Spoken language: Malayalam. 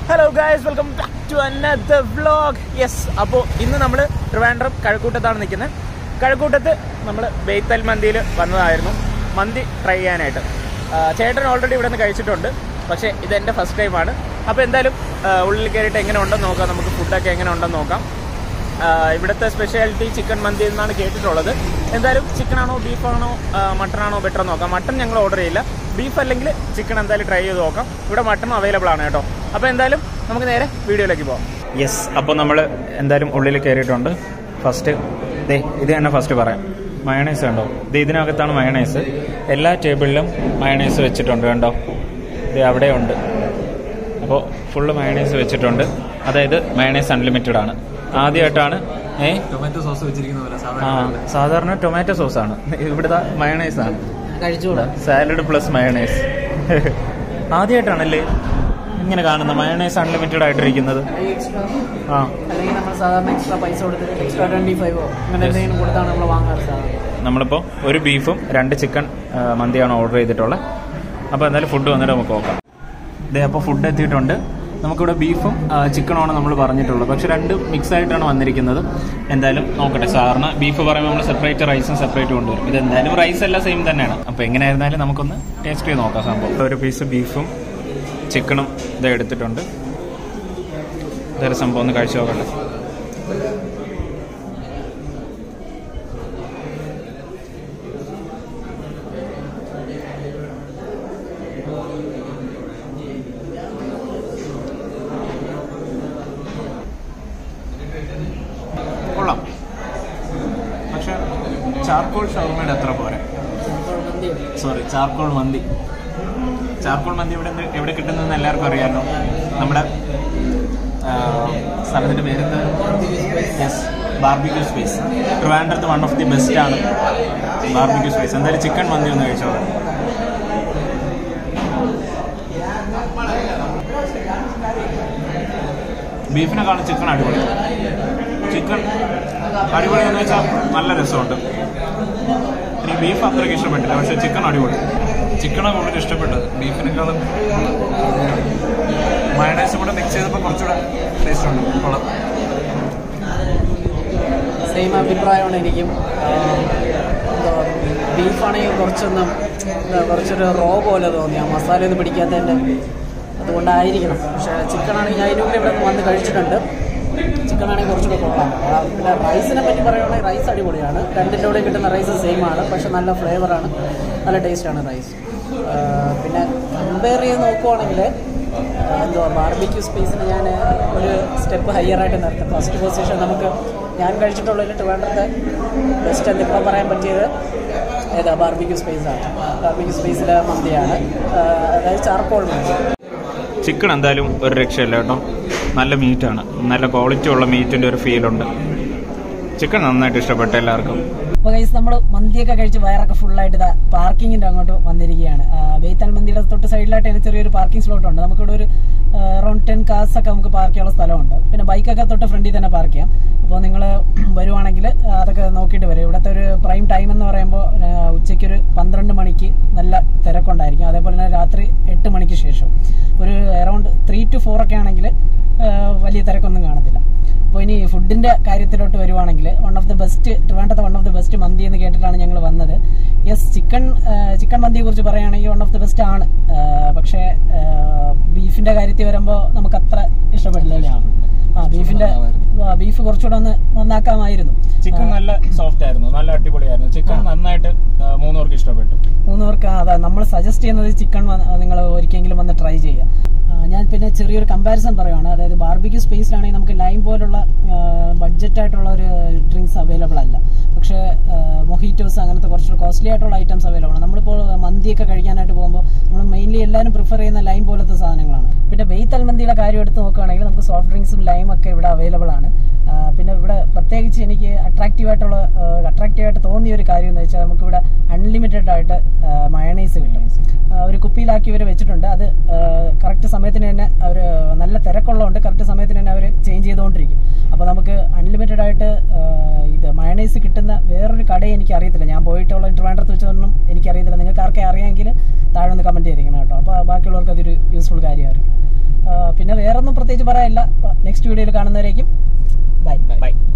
hello guys welcome back to another vlog yes അപ്പോൾ ഇന്ന് നമ്മൾ ട്രിവാൻഡ്രം കഴക്കൂട്ടത്താണ് നിൽക്കുന്നത് കഴക്കൂട്ടത്ത് നമ്മൾ ബേത്തൽ മന്തിയിൽ വന്നതായിരുന്നു മന്തി ട്രൈ ചെയ്യാനായിട്ട് ആ, ചേട്ടൻ ഓൾറെഡി ഇവിടെ നിന്ന് കഴിച്ചിട്ടുണ്ട് പക്ഷേ ഇത് എൻ്റെ ഫസ്റ്റ് ടൈമാണ് അപ്പോൾ എന്തായാലും ആ, ഉള്ളിൽ കയറിയിട്ട് എങ്ങനെ ഉണ്ടെന്ന് നോക്കാം നമുക്ക് ഫുഡൊക്കെ എങ്ങനെ ഉണ്ടെന്ന് നോക്കാം ആ, ഇവിടുത്തെ സ്പെഷ്യാലിറ്റി ചിക്കൻ മന്തി എന്നാണ് കേട്ടിട്ടുള്ളത് എന്തായാലും ചിക്കൻ ആണോ ബീഫാണോ മട്ടൺ ആണോ ബെറ്റർ നോക്കാം മട്ടൺ ഞങ്ങൾ ഓർഡർ ചെയ്യില്ല ബീഫ് അല്ലെങ്കിൽ ചിക്കൻ എന്തായാലും ട്രൈ ചെയ്ത് നോക്കാം ഇവിടെ മട്ടൺ അവൈലബിൾ ആണ് കേട്ടോ അപ്പോൾ എന്തായാലും നമുക്ക് നേരെ വീഡിയോയിലേക്ക് പോകാം യെസ് അപ്പോൾ നമ്മൾ എന്തായാലും ഉള്ളിൽ കയറിയിട്ടുണ്ട് ഫസ്റ്റ് ദേ ഇത് തന്നെ ഫസ്റ്റ് പറയാം മയണൈസ് കണ്ടോ ഇത് ഇതിനകത്താണ് മയണൈസ് എല്ലാ ടേബിളിലും മയണൈസ് വെച്ചിട്ടുണ്ട് കണ്ടോ ഇത് അവിടെ ഉണ്ട് അപ്പോൾ ഫുള്ള് മയണൈസ് വെച്ചിട്ടുണ്ട് അതായത് മയണൈസ് അൺലിമിറ്റഡ് ആണ് ആദ്യമായിട്ടാണ് ഏ ടൊമാറ്റോ സോസ് വെച്ചിരിക്കുന്ന പോലെ ആ സാധാരണ ടൊമാറ്റോ സോസ് ആണ് ഇവിടുത്തെ മയണൈസ് ആണ് കഴിച്ചുകൂടാ സാലഡ് പ്ലസ് മയണൈസ് ആദ്യമായിട്ടാണല്ലേ ഇങ്ങനെ കാണുന്ന മയണൈസ് അൺലിമിറ്റഡ് ആയിട്ടിരിക്കുന്നത് എക്സ്ട്രാ ആ അല്ലെങ്കിൽ നമ്മൾ സാധാരണ എക്സ്ട്രാ പൈസ കൊടുത്തിട്ട് എക്സ്ട്രാ ട്വന്റി ഫൈവോ അങ്ങനെ എന്തെങ്കിലും കൊടുത്താണ് നമ്മൾ വാങ്ങാറ് സാധാരണ നമ്മളിപ്പോൾ ഒരു ബീഫും രണ്ട് ചിക്കൻ ആ, മന്തിയാണ് ഓർഡർ ചെയ്തിട്ടുള്ളത് അപ്പോൾ എന്തായാലും ഫുഡ് വന്നിട്ട് നമുക്ക് നോക്കാം ഇതേ അപ്പോൾ ഫുഡ് എത്തിയിട്ടുണ്ട് നമുക്കിവിടെ ബീഫും ആ, ചിക്കനുമാണ് നമ്മൾ പറഞ്ഞിട്ടുള്ളത് പക്ഷെ രണ്ട് മിക്സ് ആയിട്ടാണ് വന്നിരിക്കുന്നത് എന്തായാലും നോക്കട്ടെ സാറിന് ബീഫ് പറയുമ്പോൾ നമ്മൾ സെപ്പറേറ്റ് റൈസും സെപ്പറേറ്റ് കൊണ്ടുവരും ഇത് എന്തായാലും റൈസ് എല്ലാം സെയിം തന്നെയാണ് അപ്പോൾ എങ്ങനെയായിരുന്നാലും നമുക്കൊന്ന് ടേസ്റ്റ് ചെയ്ത് നോക്കാം സംഭവം ഒരു പീസ് ബീഫും ചിക്കനും ഇത് എടുത്തിട്ടുണ്ട് ഇതൊരു സംഭവം ഒന്ന് കഴിച്ചു നോക്കട്ടെ കൊള്ളാം പക്ഷെ ചാർക്കോൾ ഷവർമയുടെ അത്ര പോരെ സോറി ചാർക്കോൾ മന്തി ചാർക്കോൾ മന്തി ഇവിടെ നിന്ന് എവിടെ കിട്ടുന്നതെന്ന് എല്ലാവർക്കും അറിയാമല്ലോ നമ്മുടെ ആ, സ്ഥലത്തിൻ്റെ പേരെന്താ യെസ് ബാർബിക്യൂ സ്പേസ് ട്രിവാൻഡ്രത്ത് വൺ ഓഫ് ദി ബെസ്റ്റ് ആണ് ബാർബിക്യൂ സ്പേസ് എന്തായാലും ചിക്കൻ മന്തി ഒന്ന് കഴിച്ചോളാം ബീഫിനെക്കാളും ചിക്കൻ അടിപൊളി ചിക്കൻ അടിപൊളി എന്ന് വെച്ചാൽ നല്ല രസമുണ്ട് എനിക്ക് ബീഫ് അത്രയ്ക്ക് ഇഷ്ടപ്പെട്ടില്ല പക്ഷേ ചിക്കൻ അടിപൊളി ചിക്കനാണ് കൂടുതൽ ഇഷ്ടപ്പെട്ടത് ബീഫിനേക്കാളും മയണൈസും കൂടെ മിക്സ് ചെയ്തപ്പോൾ കുറച്ചുകൂടെ ടേസ്റ്റ് ഉണ്ട് കൊള്ളാം സെയിം അഭിപ്രായമാണ് എനിക്കും ബീഫാണെങ്കിൽ കുറച്ചൊന്നും എന്താ കുറച്ചൊരു റോ പോലെ തോന്നി ആ മസാല ഒന്നും പിടിക്കാത്തതിൻ്റെ അതുകൊണ്ടായിരിക്കണം പക്ഷേ ചിക്കൻ ആണെങ്കിൽ ഞാൻ ഇതിനുള്ളിൽ ഇവിടെ നിന്ന് വന്ന് കഴിച്ചിട്ടുണ്ട് ചിക്കൻ ആണെങ്കിൽ കുറച്ചുകൂടെ കൊള്ളാം ആ, പിന്നെ റൈസിനെ പറ്റി പറയുകയാണെങ്കിൽ റൈസ് അടിപൊളിയാണ് രണ്ടിൻ്റെ കൂടെ കിട്ടുന്ന റൈസ് സെയിം ആണ് പക്ഷെ നല്ല ഫ്ലേവറാണ് നല്ല ടേസ്റ്റാണ് റൈസ് പിന്നെ കമ്പയർ ചെയ്ത് നോക്കുവാണെങ്കിൽ എന്തുവാ ബാർബിക്യൂ സ്പേസിന് ഞാൻ ഒരു സ്റ്റെപ്പ് ഹയർ ആയിട്ട് നിർത്തും ഫസ്റ്റ് പൊസിഷൻ നമുക്ക് ഞാൻ കഴിച്ചിട്ടുള്ളതിൽ ട്രിവാൻഡ്രത്തെ ബെസ്റ്റ് എന്ന് ഇപ്പം പറയാൻ പറ്റിയത് ഏതാ ബാർബിക്യൂ സ്പേസാണ് ബാർബിക്യൂ സ്പേസിലെ മന്തിയാണ് ആ, അതായത് ചാർക്കോൾ മന്തി ചിക്കൻ എന്തായാലും ഒരു രക്ഷയില്ല കേട്ടോ നല്ല മീറ്റാണ് നല്ല ക്വാളിറ്റി ഉള്ള മീറ്റിൻ്റെ ഒരു ഫീലുണ്ട് ചിക്കൻ നന്നായിട്ട് ഇഷ്ടപ്പെട്ടു എല്ലാവർക്കും അപ്പോൾ കൈസ് നമ്മൾ മന്തിയൊക്കെ കഴിച്ച് വയറൊക്കെ ഫുള്ളായിട്ട് ഇതാ പാർക്കിങ്ങിൻ്റെ അങ്ങോട്ട് വന്നിരിക്കുകയാണ് ആ, ബേത്താൽ മന്തിയുടെ തൊട്ട് സൈഡിലായിട്ട് തന്നെ ചെറിയൊരു പാർക്കിംഗ് സ്ലോട്ട് ഉണ്ട് നമുക്കിവിടെ ഒരു അറൗണ്ട് ടെൻ കാർസ് ഒക്കെ നമുക്ക് പാർക്ക് ചെയ്യാനുള്ള സ്ഥലമുണ്ട് പിന്നെ ബൈക്കൊക്കെ തൊട്ട് ഫ്രണ്ടിൽ തന്നെ പാർക്ക് ചെയ്യാം അപ്പോൾ നിങ്ങൾ വരുവാണെങ്കിൽ അതൊക്കെ നോക്കിയിട്ട് വരും ഇവിടുത്തെ ഒരു പ്രൈം ടൈം എന്ന് പറയുമ്പോൾ ആ, ഉച്ചയ്ക്ക് ഒരു പന്ത്രണ്ട് മണിക്ക് നല്ല തിരക്കുണ്ടായിരിക്കും അതേപോലെ തന്നെ രാത്രി എട്ട് മണിക്ക് ശേഷം ഒരു അറൗണ്ട് ത്രീ ടു ഫോർ ഒക്കെ ആണെങ്കിൽ ആ, വലിയ തിരക്കൊന്നും കാണത്തില്ല അപ്പോൾ ഇനി ഫുഡിന്റെ കാര്യത്തിലോട്ട് വരുവാണെങ്കിൽ വൺ ഓഫ് ദി ബെസ്റ്റ് ട്രിവാൻഡ്രത്തെ വൺ ഓഫ് ദി ബെസ്റ്റ് മന്തി എന്ന് കേട്ടിട്ടാണ് ഞങ്ങൾ വന്നത് യെസ് ചിക്കൻ ചിക്കൻ മന്തിയെ കുറിച്ച് പറയുകയാണെങ്കിൽ വൺ ഓഫ് ദി ബെസ്റ്റ് ആണ് ആ, പക്ഷേ ബീഫിന്റെ കാര്യത്തിൽ വരുമ്പോൾ നമുക്ക് അത്ര ഇഷ്ടപ്പെടില്ല അല്ലേ ആ ബീഫിന്റെ ബീഫ് കുറച്ചുകൂടെ ഒന്ന് നന്നാക്കാമായിരുന്നു ചിക്കൻ നല്ല സോഫ്റ്റ് ആയിരുന്നു നല്ല അടിപൊളിയായിരുന്നു ചിക്കൻ നന്നായിട്ട് ആ, മൂന്ന് പേർക്ക് ഇഷ്ടപ്പെട്ടു മൂന്ന് പേർക്ക് അതാ നമ്മൾ സജസ്റ്റ് ചെയ്യുന്നത് ചിക്കൻ നിങ്ങൾ ഒരിക്കലെങ്കിലും വന്ന് ട്രൈ ചെയ്യുക ആ, ഞാൻ പിന്നെ ചെറിയൊരു കമ്പാരിസൺ പറയുവാണ് അതായത് ബാർബിക്യൂ സ്പേസിലാണെങ്കിൽ നമുക്ക് ലൈം പോലുള്ള ബഡ്ജറ്റ് ആയിട്ടുള്ള ഒരു ഡ്രിങ്ക്സ് അവൈലബിൾ അല്ല പക്ഷേ മൊഹീറ്റോസ് അങ്ങനത്തെ കുറച്ചുകൂടെ കോസ്റ്റ്ലി ആയിട്ടുള്ള ഐറ്റംസ് അവൈലബിൾ ആണ് നമ്മളിപ്പോൾ മന്തിയൊക്കെ കഴിക്കാനായിട്ട് പോകുമ്പോൾ നമ്മൾ മെയിൻലി എല്ലാവരും പ്രിഫർ ചെയ്യുന്ന ലൈം പോലത്തെ സാധനങ്ങളാണ് പിന്നെ ബെയ്ത്ത് അൽമന്തിയുടെ കാര്യം എടുത്ത് നോക്കുകയാണെങ്കിൽ നമുക്ക് സോഫ്റ്റ് ഡ്രിങ്ക്സും ലൈം ഒക്കെ ഇവിടെ അവൈലബിൾ ആണ് ആ, പിന്നെ ഇവിടെ പ്രത്യേകിച്ച് എനിക്ക് അട്രാക്റ്റീവ് ആയിട്ടുള്ള അട്രാക്റ്റീവ് ആയിട്ട് തോന്നിയ ഒരു കാര്യം എന്ന് വെച്ചാൽ നമുക്കിവിടെ അൺലിമിറ്റഡ് ആയിട്ട് മയണൈസ് കിട്ടും ആ, ഒരു കുപ്പിയിലാക്കി ഇവർ വെച്ചിട്ടുണ്ട് അത് കറക്റ്റ് സമയത്തിന് തന്നെ അവർ നല്ല തിരക്കുള്ളതുകൊണ്ട് കറക്റ്റ് സമയത്തിന് തന്നെ അവർ ചേഞ്ച് ചെയ്തുകൊണ്ടിരിക്കും അപ്പോൾ നമുക്ക് അൺലിമിറ്റഡ് ആയിട്ട് ആ, ഇത് മയണൈസ് കിട്ടുന്ന വേറൊരു കടയെ എനിക്ക് അറിയത്തില്ല ഞാൻ പോയിട്ടുള്ള ട്രിവാൻഡ്രത്ത് വെച്ചൊന്നും എനിക്കറിയത്തില്ല നിങ്ങൾക്ക് ആർക്കെ അറിയാമെങ്കിൽ താഴെ ഒന്ന് കമൻറ്റ് ചെയ്തിരിക്കണം കേട്ടോ അപ്പോൾ ബാക്കിയുള്ളവർക്ക് അതൊരു യൂസ്ഫുൾ കാര്യമായിരിക്കും ആ, പിന്നെ വേറൊന്നും പ്രത്യേകിച്ച് പറയാനില്ല നെക്സ്റ്റ് വീഡിയോയിൽ കാണുന്നവരേക്കും ബൈ ബൈ